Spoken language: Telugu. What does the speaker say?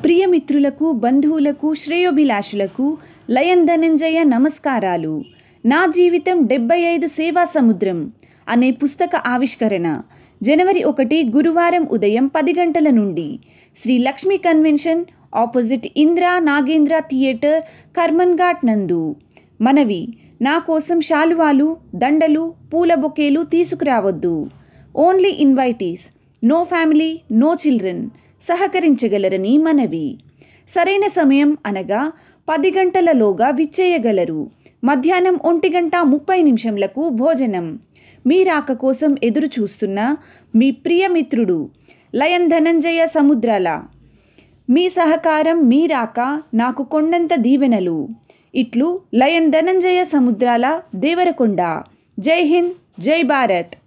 ప్రియమిత్రులకు బంధువులకు శ్రేయోభిలాషులకు లయన్ ధనంజయ నమస్కారాలు నా జీవితం డెబ్బై ఐదు సేవా సముద్రం అనే పుస్తక ఆవిష్కరణ జనవరి ఒకటి గురువారం ఉదయం పది గంటల నుండి Sri Lakshmi convention opposite Indira Nagendra theatre Karmanghat నందు మనవి నా కోసం శాలువాలు దండలు పూల బొకేలు తీసుకురావద్దు only invitees no family no children సహకరించగలరని మనవి సరైన సమయం అనగా పది గంటలలోగా విచ్చేయగలరు మధ్యాహ్నం ఒంటి గంట ముప్పై నిమిషంలకు భోజనం మీ రాక కోసం ఎదురు చూస్తున్న మీ ప్రియమిత్రుడు లయన్ ధనంజయ సముద్రాల మీ సహకారం మీ రాక నాకు కొండంత దీవెనలు ఇట్లు లయన్ ధనంజయ సముద్రాల దేవరకొండ జై హింద్ జై భారత్